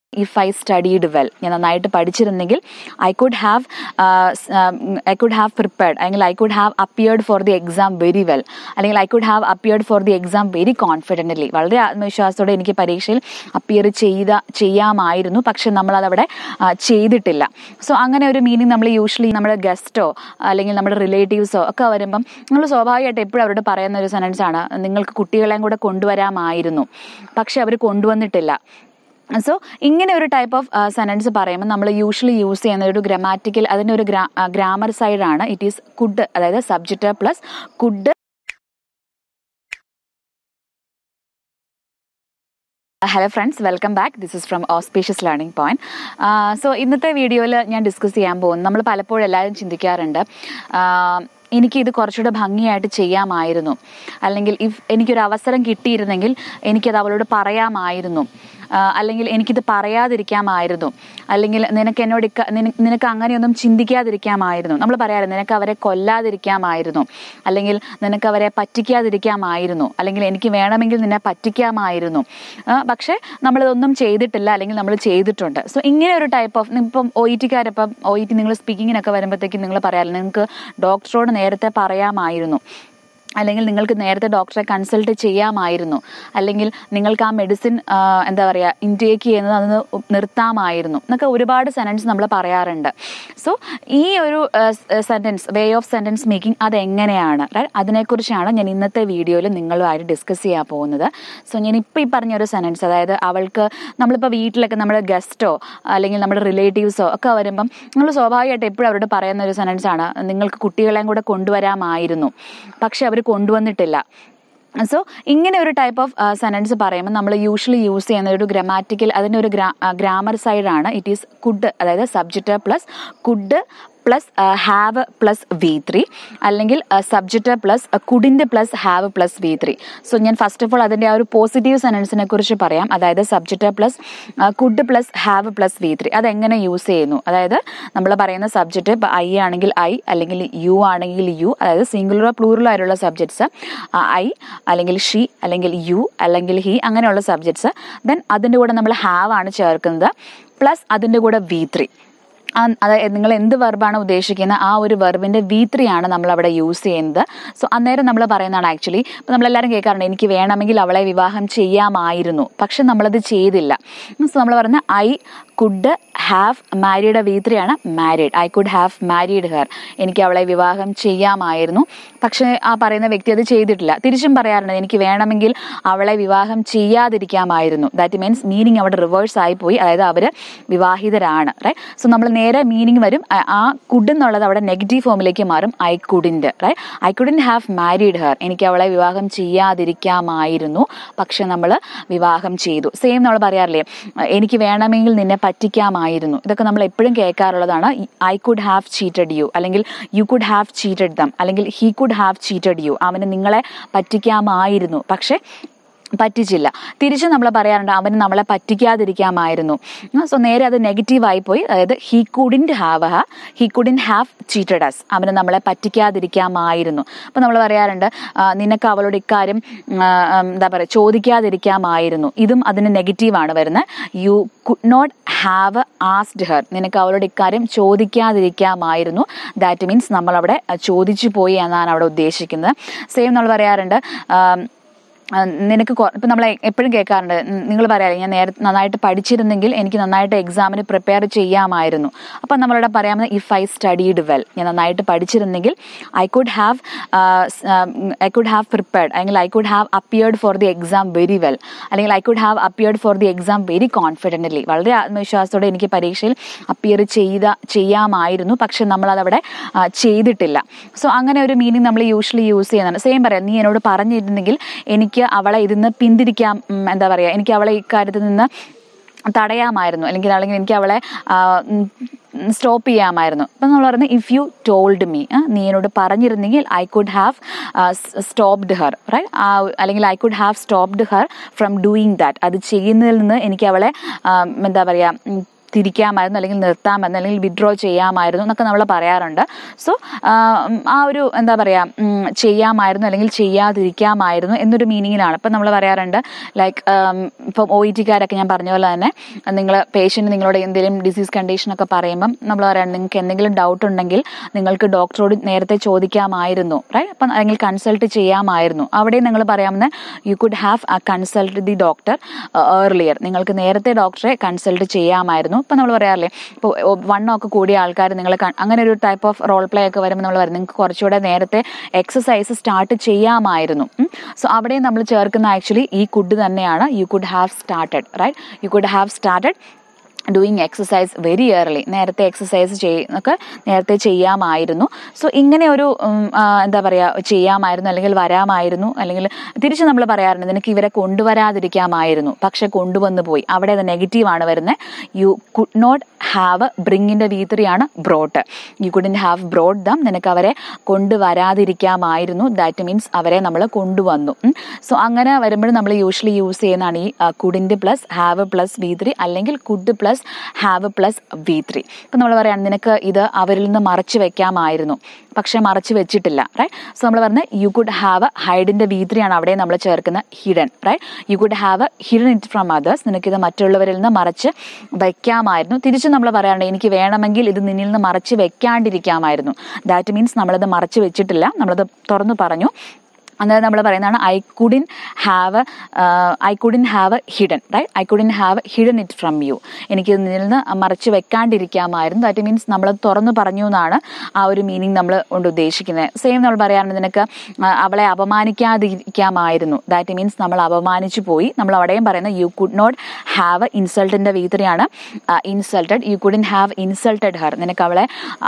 if I studied well ഞാൻ നന്നായിട്ട് പഠിച്ചിരുന്നെങ്കിൽ I could have I could have prepared അല്ലെങ്കിൽ I could have appeared for the exam very well അല്ലെങ്കിൽ I could have appeared for the exam very confidently വളരെ ആത്മവിശ്വാസത്തോടെ എനിക്ക് പരീക്ഷയിൽ appear ചെയ്ത ചെയ്യാമായിരുന്നു പക്ഷെ നമ്മളതവിടെ ആ, ചെയ്തിട്ടില്ല സോ അങ്ങനെ ഒരു മീനിങ് നമ്മൾ യൂഷ്വലി നമ്മുടെ ഗസ്റ്റോ അല്ലെങ്കിൽ നമ്മുടെ റിലേറ്റീവ്സോ ഒക്കെ വരുമ്പം നമ്മൾ സ്വാഭാവികമായിട്ട് എപ്പോഴും അവരോട് പറയുന്ന ഒരു സെൻറ്റൻസ് ആണ് നിങ്ങൾക്ക് കുട്ടികളെയും കൂടെ കൊണ്ടുവരാമായിരുന്നു പക്ഷെ അവർ കൊണ്ടുവന്നിട്ടില്ല സോ ഇങ്ങനെ ഒരു ടൈപ്പ് ഓഫ് സെൻറ്റൻസ് പറയുമ്പോൾ നമ്മൾ യൂഷ്വലി യൂസ് ചെയ്യുന്ന ഒരു ഗ്രാമാറ്റിക്കൽ അതിൻ്റെ ഒരു ഗ്രാമർ സൈഡാണ് ഇറ്റ് ഈസ് കുഡ് അതായത് subject plus could hello friends welcome back this is from auspicious learning point so ഇന്നത്തെ വീഡിയോയിൽ ഞാൻ ഡിസ്കസ് ചെയ്യാൻ പോകുന്നു നമ്മൾ പലപ്പോഴും എല്ലാവരും ചിന്തിക്കാറുണ്ട് ആഹ് എനിക്കിത് കുറച്ചുകൂടെ ഭംഗിയായിട്ട് ചെയ്യാമായിരുന്നു അല്ലെങ്കിൽ ഇഫ് എനിക്കൊരു അവസരം കിട്ടിയിരുന്നെങ്കിൽ എനിക്കത് അവളോട് പറയാമായിരുന്നു ആഹ് അല്ലെങ്കിൽ എനിക്കിത് പറയാതിരിക്കാമായിരുന്നു അല്ലെങ്കിൽ നിനക്ക് എന്നോട് ഇക്ക- നിന- നിനക്ക് അങ്ങനെയൊന്നും ചിന്തിക്കാതിരിക്കാമായിരുന്നു നമ്മൾ പറയാറുണ്ട് നിനക്ക് അവരെ കൊല്ലാതിരിക്കാമായിരുന്നു അല്ലെങ്കിൽ നിനക്ക് അവരെ പറ്റിക്കാതിരിക്കാമായിരുന്നു അല്ലെങ്കിൽ എനിക്ക് വേണമെങ്കിൽ നിന്നെ പറ്റിക്കാമായിരുന്നു ആ, പക്ഷേ നമ്മളിതൊന്നും ചെയ്തിട്ടില്ല അല്ലെങ്കിൽ നമ്മൾ ചെയ്തിട്ടുണ്ട് സോ ഇങ്ങനെ ഒരു ടൈപ്പ് ഓഫ് ഇപ്പം ഒ ഇ ടിക്കാരിപ്പം ഒ ഇ ടി നിങ്ങൾ സ്പീക്കിങ്ങിനൊക്കെ വരുമ്പോഴത്തേക്കും നിങ്ങൾ പറയാറില്ല നിങ്ങൾക്ക് ഡോക്ടറോട് നേരത്തെ പറയാമായിരുന്നു അല്ലെങ്കിൽ നിങ്ങൾക്ക് നേരത്തെ ഡോക്ടറെ കൺസൾട്ട് ചെയ്യാമായിരുന്നു അല്ലെങ്കിൽ നിങ്ങൾക്ക് ആ മെഡിസിൻ എന്താ പറയുക ഇൻടേക്ക് ചെയ്യുന്നത് അത് നിർത്താമായിരുന്നു എന്നൊക്കെ ഒരുപാട് സെൻറ്റൻസ് നമ്മൾ പറയാറുണ്ട് സോ ഈ ഒരു sentence way of sentence making അതെങ്ങനെയാണ് റൈറ്റ് അതിനെക്കുറിച്ചാണ് ഞാൻ ഇന്നത്തെ വീഡിയോയിൽ നിങ്ങളുമായിട്ട് ഡിസ്കസ് ചെയ്യാൻ പോകുന്നത് സോ ഞാൻ ഇപ്പോൾ ഈ പറഞ്ഞ ഒരു സെൻറ്റൻസ് അതായത് അവൾക്ക് നമ്മളിപ്പോൾ വീട്ടിലൊക്കെ നമ്മുടെ ഗസ്റ്റോ അല്ലെങ്കിൽ നമ്മുടെ റിലേറ്റീവ്സോ ഒക്കെ വരുമ്പം നമ്മൾ സ്വാഭാവികമായിട്ട് എപ്പോഴും അവരോട് പറയുന്ന ഒരു സെൻറ്റൻസ് ആണ് നിങ്ങൾക്ക് കുട്ടികളെയും കൂടെ കൊണ്ടുവരാമായിരുന്നു പക്ഷെ അവർ കൊണ്ടുവന്നിട്ടില്ല സോ ഇങ്ങനെ ഒരു ടൈപ്പ് ഓഫ് സെൻറ്റൻസ് പറയുമ്പോൾ നമ്മൾ യൂഷ്വലി യൂസ് ചെയ്യുന്ന ഒരു ഗ്രാമാറ്റിക്കൽ അതിൻ്റെ ഒരു ഗ്രാമർ സൈഡാണ് ഇറ്റ് ഈസ് കുഡ് അതായത് subject plus could plus have plus V three അല്ലെങ്കിൽ subject plus couldn't plus have plus V three so ഞാൻ ഫസ്റ്റ് ഓഫ് ഓൾ അതിൻ്റെ ആ ഒരു പോസിറ്റീവ് സെൻറ്റൻസിനെ കുറിച്ച് പറയാം അതായത് subject plus could plus have plus V three അതെങ്ങനെ യൂസ് ചെയ്യുന്നു അതായത് നമ്മൾ പറയുന്ന സബ്ജക്റ്റ് ഇപ്പോൾ ഐ ആണെങ്കിൽ ഐ അല്ലെങ്കിൽ യു ആണെങ്കിൽ യു അതായത് സിംഗുലറോ പ്ലൂറലോ ആയിട്ടുള്ള സബ്ജക്ട്സ് ഐ അല്ലെങ്കിൽ ഷീ അല്ലെങ്കിൽ യു അല്ലെങ്കിൽ ഹി അങ്ങനെയുള്ള സബ്ജക്ട്സ് ദെൻ അതിൻ്റെ കൂടെ നമ്മൾ ഹാവ് ആണ് ചേർക്കുന്നത് പ്ലസ് അതിൻ്റെ കൂടെ വി ത്രീ അതായത് നിങ്ങൾ എന്ത് വെർബാണ് ഉദ്ദേശിക്കുന്നത് ആ ഒരു വെർബിൻ്റെ വി ത്രീ ആണ് നമ്മൾ അവിടെ യൂസ് ചെയ്യുന്നത് സോ അന്നേരം നമ്മൾ പറയുന്നതാണ് ആക്ച്വലി ഇപ്പം നമ്മളെല്ലാവരും കേൾക്കാറുണ്ട് എനിക്ക് വേണമെങ്കിൽ അവളെ വിവാഹം ചെയ്യാമായിരുന്നു പക്ഷെ നമ്മളത് ചെയ്തില്ല സോ നമ്മൾ പറയുന്ന I could have married V three ആണ് married I could have married her എനിക്ക് അവളെ വിവാഹം ചെയ്യാമായിരുന്നു പക്ഷേ ആ പറയുന്ന വ്യക്തി അത് ചെയ്തിട്ടില്ല തിരിച്ചും പറയാറുണ്ട് എനിക്ക് വേണമെങ്കിൽ അവളെ വിവാഹം ചെയ്യാതിരിക്കാമായിരുന്നു ദാറ്റ് മീൻസ് മീനിങ് അവിടെ റിവേഴ്സ് ആയിപ്പോയി അതായത് അവർ വിവാഹിതരാണ് റൈറ്റ് സോ നമ്മൾ നേരെ മീനിങ് വരും ആ- ആ കുഡ് എന്നുള്ളത് അവിടെ നെഗറ്റീവ് ഫോമിലേക്ക് മാറും I couldn't right I couldn't have married her എനിക്ക് അവളെ വിവാഹം ചെയ്യാതിരിക്കാമായിരുന്നു പക്ഷെ നമ്മൾ വിവാഹം ചെയ്തു സെയിം നമ്മൾ പറയാറില്ലേ എനിക്ക് വേണമെങ്കിൽ നിന്നെ പറ്റിക്കാമായിരുന്നു ഇതൊക്കെ നമ്മൾ എപ്പോഴും കേൾക്കാറുള്ളതാണ് I could have cheated you അല്ലെങ്കിൽ you could have cheated them അല്ലെങ്കിൽ he could have cheated you അവന് നിങ്ങളെ പറ്റിക്കാമായിരുന്നു പക്ഷേ പറ്റിച്ചില്ല തിരിച്ച് നമ്മൾ പറയാറുണ്ട് അവന് നമ്മളെ പറ്റിക്കാതിരിക്കാമായിരുന്നു സോ നേരെ അത് നെഗറ്റീവായി പോയി അതായത് ഹി കുഡിൻറ്റ് ഹാവ് ഹ he couldn't have cheated us അവന് നമ്മളെ പറ്റിക്കാതിരിക്കാമായിരുന്നു അപ്പം നമ്മൾ പറയാറുണ്ട് ആ, നിനക്ക് അവളോട് ഇക്കാര്യം ആ, ഉം, എന്താ പറയുക ചോദിക്കാതിരിക്കാമായിരുന്നു ഇതും അതിന് നെഗറ്റീവാണ് വരുന്നത് you could not have asked her നിനക്ക് അവളോട് ഇക്കാര്യം ചോദിക്കാതിരിക്കാമായിരുന്നു ദാറ്റ് മീൻസ് നമ്മളവിടെ ചോദിച്ചു പോയി എന്നാണ് അവിടെ ഉദ്ദേശിക്കുന്നത് സെയിം നമ്മൾ പറയാറുണ്ട് ആം, ആ, നിനക്ക് ഇപ്പം നമ്മൾ എപ്പോഴും കേൾക്കാറുണ്ട് നിങ്ങൾ പറയാറ് ഞാൻ നേരത്തെ നന്നായിട്ട് പഠിച്ചിരുന്നെങ്കിൽ എനിക്ക് നന്നായിട്ട് എക്സാമിന് പ്രിപ്പയർ ചെയ്യാമായിരുന്നു അപ്പം നമ്മളിവിടെ പറയാമെന്ന് ഇഫ് ഐ സ്റ്റഡീഡ് വെൽ ഞാൻ നന്നായിട്ട് പഠിച്ചിരുന്നെങ്കിൽ I could have I could have prepared അല്ലെങ്കിൽ I could have appeared for the exam very well അല്ലെങ്കിൽ I could have appeared for the exam very confidently വളരെ ആത്മവിശ്വാസത്തോടെ എനിക്ക് പരീക്ഷയിൽ അപ്പിയർ ചെയ്ത ചെയ്യാമായിരുന്നു പക്ഷെ നമ്മളതവിടെ ആ, ചെയ്തിട്ടില്ല സോ അങ്ങനെ ഒരു മീനിങ് നമ്മൾ യൂഷ്വലി യൂസ് ചെയ്യുന്നതാണ് സെയിം പറയാം നീ എന്നോട് പറഞ്ഞിരുന്നെങ്കിൽ എനിക്ക് അവളെ ഇതിന്ന് പിന്തിരിക്കാം ഉം, എന്താ പറയുക എനിക്ക് അവളെ ഇക്കാര്യത്തിൽ നിന്ന് തടയാമായിരുന്നു അല്ലെങ്കിൽ അല്ലെങ്കിൽ എനിക്ക് അവളെ സ്റ്റോപ്പ് ചെയ്യാമായിരുന്നു അപ്പം നമ്മൾ പറയുന്നത് ഇഫ് യു ടോൾഡ് മീ നീ എന്നോട് പറഞ്ഞിരുന്നെങ്കിൽ I could have stopped her right അല്ലെങ്കിൽ I could have stopped her from doing that അത് ചെയ്യുന്നതിൽ നിന്ന് എനിക്ക് അവളെ ആ, എന്താ പറയുക തിരിക്കാമായിരുന്നു അല്ലെങ്കിൽ നിർത്താമായിരുന്നു അല്ലെങ്കിൽ വിഡ്രോ ചെയ്യാമായിരുന്നു എന്നൊക്കെ നമ്മൾ പറയാറുണ്ട് സോ ആ ഒരു എന്താ പറയുക ഉം, ചെയ്യാമായിരുന്നു അല്ലെങ്കിൽ ചെയ്യാതിരിക്കാമായിരുന്നു എന്നൊരു മീനിങ്ങിലാണ് ഇപ്പം നമ്മൾ പറയാറുണ്ട് ലൈക്ക് ഇപ്പം ഒ ഇ ടിക്കാരൊക്കെ ഞാൻ പറഞ്ഞ പോലെ തന്നെ നിങ്ങൾ പേഷ്യൻ്റ് നിങ്ങളോട് എന്തെങ്കിലും ഡിസീസ് കണ്ടീഷൻ ഒക്കെ പറയുമ്പം നമ്മൾ പറയാറുണ്ട് നിങ്ങൾക്ക് എന്തെങ്കിലും ഡൗട്ട് ഉണ്ടെങ്കിൽ നിങ്ങൾക്ക് ഡോക്ടറോട് നേരത്തെ ചോദിക്കാമായിരുന്നു റൈറ്റ് അപ്പം അല്ലെങ്കിൽ കൺസൾട്ട് ചെയ്യാമായിരുന്നു അവിടെ നിങ്ങൾ പറയാമെന്ന് you could have uh consult the doctor earlier നിങ്ങൾക്ക് നേരത്തെ ഡോക്ടറെ കൺസൾട്ട് ചെയ്യാമായിരുന്നു ഇപ്പം നമ്മൾ പറയാറില്ലേ ഇപ്പോൾ വണ്ണമൊക്കെ കൂടിയ ആൾക്കാർ നിങ്ങൾ അങ്ങനെ ഒരു ടൈപ്പ് ഓഫ് റോൾ പ്ലേ ഒക്കെ വരുമ്പോൾ നമ്മൾ പറയും നിങ്ങൾക്ക് കുറച്ചുകൂടെ നേരത്തെ എക്സസൈസ് സ്റ്റാർട്ട് ചെയ്യാമായിരുന്നു സോ അവിടെ നമ്മൾ ചേർക്കുന്ന ആക്ച്വലി ഈ കുഡ് തന്നെയാണ് you could have started right you could have started doing exercise very early നേരത്തെ എക്സസൈസ് ചെയ്യുന്നൊക്കെ നേരത്തെ ചെയ്യാമായിരുന്നു സോ ഇങ്ങനെ ഒരു ഉം, ആ, എന്താ പറയുക ചെയ്യാമായിരുന്നു അല്ലെങ്കിൽ വരാമായിരുന്നു അല്ലെങ്കിൽ തിരിച്ച് നമ്മൾ പറയാറുണ്ട് നിനക്ക് ഇവരെ കൊണ്ടുവരാതിരിക്കാമായിരുന്നു പക്ഷെ കൊണ്ടുവന്നു പോയി അവിടെ അത് നെഗറ്റീവാണ് വരുന്നത് യു കുഡ് നോട്ട് ഹാവ് ബ്രിങ്ങിൻ്റെ വീത്രിയാണ് brought you couldn't have brought them നിനക്ക് അവരെ കൊണ്ടുവരാതിരിക്കാമായിരുന്നു ദാറ്റ് മീൻസ് അവരെ നമ്മൾ കൊണ്ടുവന്നു സോ അങ്ങനെ വരുമ്പോൾ നമ്മൾ യൂഷ്വലി യൂസ് ചെയ്യുന്നതാണ് ഈ couldn't plus have plus V three അല്ലെങ്കിൽ could plus have plus V three ഇപ്പം നമ്മൾ പറയുകയാണ് നിനക്ക് ഇത് അവരിൽ നിന്ന് മറച്ചു വെക്കാമായിരുന്നു പക്ഷേ മറച്ചു വെച്ചിട്ടില്ല റൈറ്റ് സോ നമ്മൾ പറഞ്ഞ യു കുഡ് ഹാവ് ഹൈഡിൻ്റെ വി ത്രീ ആണ് അവിടെ നമ്മൾ ചേർക്കുന്ന hidden right you could have hidden it from others നിനക്കിത് മറ്റുള്ളവരിൽ നിന്ന് മറച്ച് വയ്ക്കാമായിരുന്നു തിരിച്ച് നമ്മൾ പറയാറുണ്ട് എനിക്ക് വേണമെങ്കിൽ ഇത് നിന്നിൽ നിന്ന് മറച്ച് വെക്കാണ്ടിരിക്കാമായിരുന്നു ദാറ്റ് മീൻസ് നമ്മളത് മറച്ച് വെച്ചിട്ടില്ല നമ്മളത് തുറന്നു പറഞ്ഞു അന്നേരം നമ്മൾ പറയുന്നതാണ് I couldn't have I couldn't have hidden right I couldn't have hidden it from you എനിക്ക് ഇതിൽ നിന്ന് മറച്ച് വെക്കാണ്ടിരിക്കാമായിരുന്നു ദാറ്റ് മീൻസ് നമ്മൾ തുറന്നു പറഞ്ഞു എന്നാണ് ആ ഒരു മീനിങ് നമ്മൾ കൊണ്ട് ഉദ്ദേശിക്കുന്നത് സെയിം നമ്മൾ പറയാറുണ്ട് നിനക്ക് ആ, അവളെ അപമാനിക്കാതിരിക്കാമായിരുന്നു ദാറ്റ് മീൻസ് നമ്മൾ അപമാനിച്ചു പോയി നമ്മൾ അവിടെയും പറയുന്നത് യു കുഡ് നോട്ട് ഹാവ് ഇൻസൾട്ടിൻ്റെ വീതരെയാണ് insulted you couldn't have insulted her നിനക്ക് അവളെ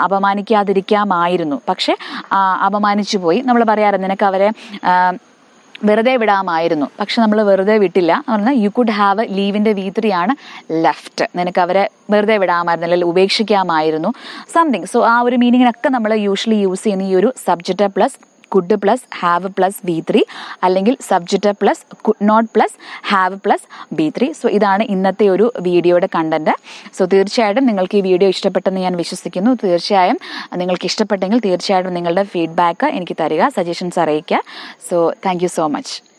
അപമാനിക്കാതിരിക്കാമായിരുന്നു പക്ഷെ ആ, അപമാനിച്ചു പോയി നമ്മൾ പറയാറുണ്ട് നിനക്ക് അവരെ ആ, വെറുതെ വിടാമായിരുന്നു പക്ഷെ നമ്മൾ വെറുതെ വിട്ടില്ല എന്ന് പറഞ്ഞാൽ യു കുഡ് ഹാവ് ലീവിൻ്റെ വീത്രിയാണ് ലെഫ്റ്റ് നിനക്ക് അവരെ വെറുതെ വിടാമായിരുന്നു അല്ലെങ്കിൽ ഉപേക്ഷിക്കാമായിരുന്നു സംതിങ് സോ ആ ഒരു മീനിങ്ങിനൊക്കെ നമ്മൾ യൂഷ്വലി യൂസ് ചെയ്യുന്ന ഈ ഒരു subject plus could plus have plus B three അല്ലെങ്കിൽ subject plus could not plus have plus B three so ഇതാണ് ഇന്നത്തെ ഒരു വീഡിയോയുടെ കണ്ടന്റ് സോ തീർച്ചയായിട്ടും നിങ്ങൾക്ക് ഈ വീഡിയോ ഇഷ്ടപ്പെട്ടെന്ന് ഞാൻ വിശ്വസിക്കുന്നു തീർച്ചയായും നിങ്ങൾക്ക് ഇഷ്ടപ്പെട്ടെങ്കിൽ തീർച്ചയായിട്ടും നിങ്ങളുടെ ഫീഡ്ബാക്ക് എനിക്ക് തരിക സജഷൻസ് അറിയിക്കുക so thank you so much